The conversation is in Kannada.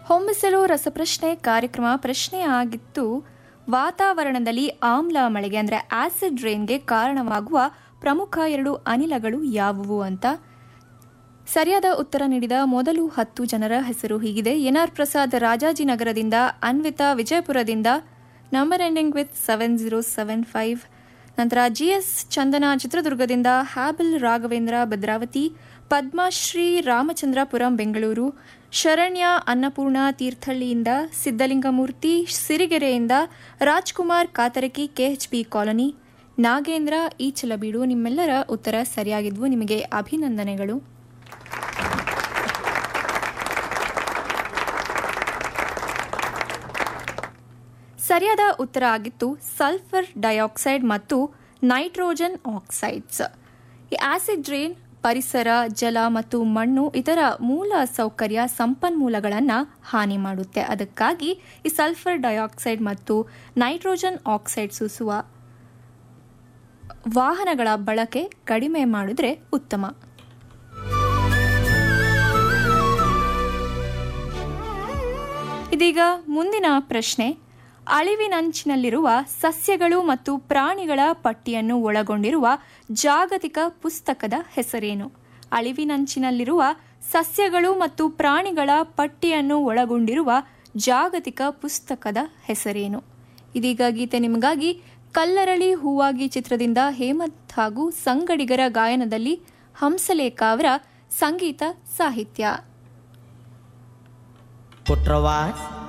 ಹೊಮ್ಮಿಸಲು ರಸಪ್ರಶ್ನೆ ಕಾರ್ಯಕ್ರಮ ಪ್ರಶ್ನೆ ಆಗಿತ್ತು ವಾತಾವರಣದಲ್ಲಿ ಆಮ್ಲ ಮಳೆಗೆ ಅಂದರೆ ಆಸಿಡ್ ರೇನ್ಗೆ ಕಾರಣವಾಗುವ ಪ್ರಮುಖ ಎರಡು ಅನಿಲಗಳು ಯಾವುವು ಅಂತ ಸರಿಯಾದ ಉತ್ತರ ನೀಡಿದ ಮೊದಲು ಹತ್ತು ಜನರ ಹೆಸರು ಹೀಗಿದೆ ಎನ್ ಆರ್ ಪ್ರಸಾದ್ ರಾಜಾಜಿನಗರದಿಂದ ಅನ್ವಿತಾ ವಿಜಯಪುರದಿಂದ number ending with seven zero seven five ನಂತರ ಜಿಎಸ್ ಚಂದನ ಚಿತ್ರದುರ್ಗದಿಂದ ಹ್ಯಾಬಲ್ ರಾಘವೇಂದ್ರ ಭದ್ರಾವತಿ ಪದ್ಮಶ್ರೀ ರಾಮಚಂದ್ರಪುರಂ ಬೆಂಗಳೂರು ಶರಣ್ಯ ಅನ್ನಪೂರ್ಣ ತೀರ್ಥಹಳ್ಳಿಯಿಂದ ಸಿದ್ದಲಿಂಗಮೂರ್ತಿ ಸಿರಿಗೆರೆಯಿಂದ ರಾಜ್ಕುಮಾರ್ ಕಾತರಕಿ ಕೆಎಚ್ಪಿ ಕಾಲೋನಿ ನಾಗೇಂದ್ರ ಈಚಲಬೀಡು ನಿಮ್ಮೆಲ್ಲರ ಉತ್ತರ ಸರಿಯಾಗಿದ್ವು ನಿಮಗೆ ಅಭಿನಂದನೆಗಳು ಸರಿಯಾದ ಉತ್ತರ ಆಗಿತ್ತು ಸಲ್ಫರ್ ಡೈಆಕ್ಸೈಡ್ ಮತ್ತು ನೈಟ್ರೋಜನ್ ಆಕ್ಸೈಡ್ಸ್ ಈ ಆಸಿಡ್ ರೇನ್ ಪರಿಸರ ಜಲ ಮತ್ತು ಮಣ್ಣು ಇತರ ಮೂಲ ಸೌಕರ್ಯ ಸಂಪನ್ಮೂಲಗಳನ್ನು ಹಾನಿ ಮಾಡುತ್ತೆ ಅದಕ್ಕಾಗಿ ಈ ಸಲ್ಫರ್ ಡೈಆಕ್ಸೈಡ್ ಮತ್ತು ನೈಟ್ರೋಜನ್ ಆಕ್ಸೈಡ್ ಸೂಸುವ ವಾಹನಗಳ ಬಳಕೆ ಕಡಿಮೆ ಮಾಡಿದ್ರೆ ಉತ್ತಮ ಇದೀಗ ಮುಂದಿನ ಪ್ರಶ್ನೆ ಅಳಿವಿನಂಚಿನಲ್ಲಿರುವ ಸಸ್ಯಗಳು ಮತ್ತು ಪ್ರಾಣಿಗಳ ಪಟ್ಟಿಯನ್ನು ಒಳಗೊಂಡಿರುವ ಜಾಗತಿಕ ಪುಸ್ತಕದ ಹೆಸರೇನು ಅಳಿವಿನಂಚಿನಲ್ಲಿರುವ ಸಸ್ಯಗಳು ಮತ್ತು ಪ್ರಾಣಿಗಳ ಪಟ್ಟಿಯನ್ನು ಒಳಗೊಂಡಿರುವ ಜಾಗತಿಕ ಪುಸ್ತಕದ ಹೆಸರೇನು ಇದೀಗ ಗೀತೆ ನಿಮಗಾಗಿ ಕಲ್ಲರಳಿ ಹೂವಾಗಿ ಚಿತ್ರದಿಂದ ಹೇಮಂತ್ ಹಾಗೂ ಸಂಗಡಿಗರ ಗಾಯನದಲ್ಲಿ ಹಂಸಲೇಖ ಅವರ ಸಂಗೀತ ಸಾಹಿತ್ಯ ಪುಟ್ರವಾಸ್